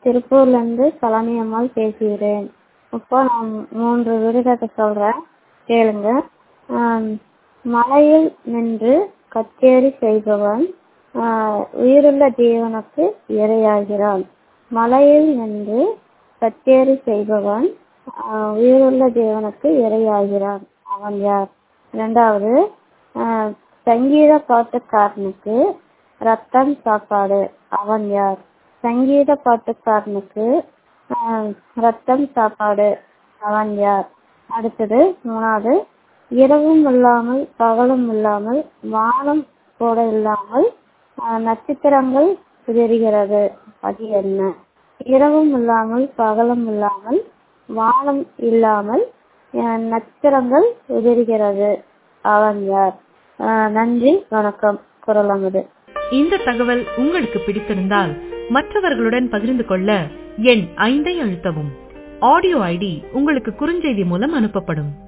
திருப்பூர்லேருந்து பழனி அம்மாள் பேசுகிறேன் இப்போ நான் மூன்று விடுகதை சொல்கிறேன் கேளுங்க மலையில் நின்று கச்சேரி செய்பவன் உயிருள்ள ஜீவனுக்கு இரையாகிறான் மலையில் நின்று கச்சேரி செய்பவன் உயிருள்ள ஜீவனுக்கு இரையாகிறான் அவன் யார் ரெண்டாவது சங்கீத பாட்டுக்காரனுக்கு ரத்தம் சாப்பாடு அவன் யார் சங்கீத பாட்டுக்காரனுக்கு ரத்தம் சாப்பாடு அவன் யார் அடுத்தது மூணாவது இரவும் இல்லாமல் பகலும் இல்லாமல் வானம் கூட இல்லாமல் நட்சத்திரங்கள் உதிர்கிறது அது என்ன இரவும் இல்லாமல் பகலும் இல்லாமல் வானம் இல்லாமல் நட்சத்திரங்கள் உதிர்கிறது அவன் யார் நன்றி வணக்கம் குரல் அமுது இந்த தகவல் உங்களுக்கு பிடித்திருந்தால் மற்றவர்களுடன் பகிர்ந்து கொள்ள எண் ஐந்தை அழுத்தவும் ஆடியோ ஐடி உங்களுக்கு குறுஞ்செய்தி மூலம் அனுப்பப்படும்